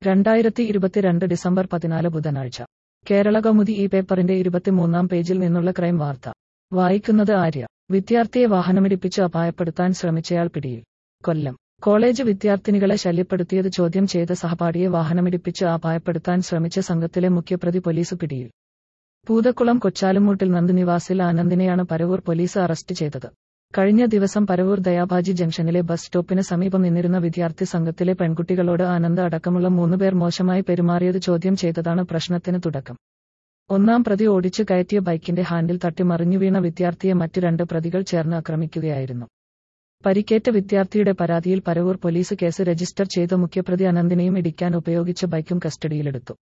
രണ്ടായിരത്തി ഇരുപത്തിരണ്ട് ഡിസംബർ പതിനാല് ബുധനാഴ്ച കേരള കൗമുദി ഈ പേപ്പറിന്റെ ഇരുപത്തിമൂന്നാം പേജിൽ നിന്നുള്ള ക്രൈം വാർത്ത വായിക്കുന്നത് ആര്യ വിദ്യാർത്ഥിയെ വാഹനമിടിപ്പിച്ച് അപായപ്പെടുത്താൻ ശ്രമിച്ചയാൾ പിടിയിൽ കൊല്ലം കോളേജ് വിദ്യാർത്ഥിനികളെ ശല്യപ്പെടുത്തിയത് ചോദ്യം ചെയ്ത സഹപാഠിയെ വാഹനമിടിപ്പിച്ച് അപായപ്പെടുത്താൻ ശ്രമിച്ച സംഘത്തിലെ മുഖ്യപ്രതി പോലീസ് പിടിയിൽ പൂതക്കുളം കൊച്ചാലുമൂട്ടിൽ നന്ദ് നിവാസിൽ ആനന്ദിനെയാണ് പരവൂർ പോലീസ് അറസ്റ്റ് ചെയ്തത് കഴിഞ്ഞ ദിവസം പരവൂർ ദയാബാജി ജംഗ്ഷനിലെ ബസ് സ്റ്റോപ്പിന് സമീപം നിന്നിരുന്ന വിദ്യാർത്ഥി സംഘത്തിലെ പെൺകുട്ടികളോട് ആനന്ദ് അടക്കമുള്ള മൂന്നുപേർ മോശമായി പെരുമാറിയത് ചോദ്യം ചെയ്തതാണ് പ്രശ്നത്തിന് തുടക്കം ഒന്നാം പ്രതി ഓടിച്ചു കയറ്റിയ ബൈക്കിന്റെ ഹാൻഡിൽ തട്ടി മറിഞ്ഞു വീണ വിദ്യാർത്ഥിയെ മറ്റു രണ്ട് പ്രതികൾ ചേർന്ന് ആക്രമിക്കുകയായിരുന്നു പരിക്കേറ്റ വിദ്യാർത്ഥിയുടെ പരാതിയിൽ പരവൂർ പോലീസ് കേസ് രജിസ്റ്റർ ചെയ്ത മുഖ്യപ്രതി അനന്തിനെയും ഇടിക്കാൻ ഉപയോഗിച്ച ബൈക്കും കസ്റ്റഡിയിലെടുത്തു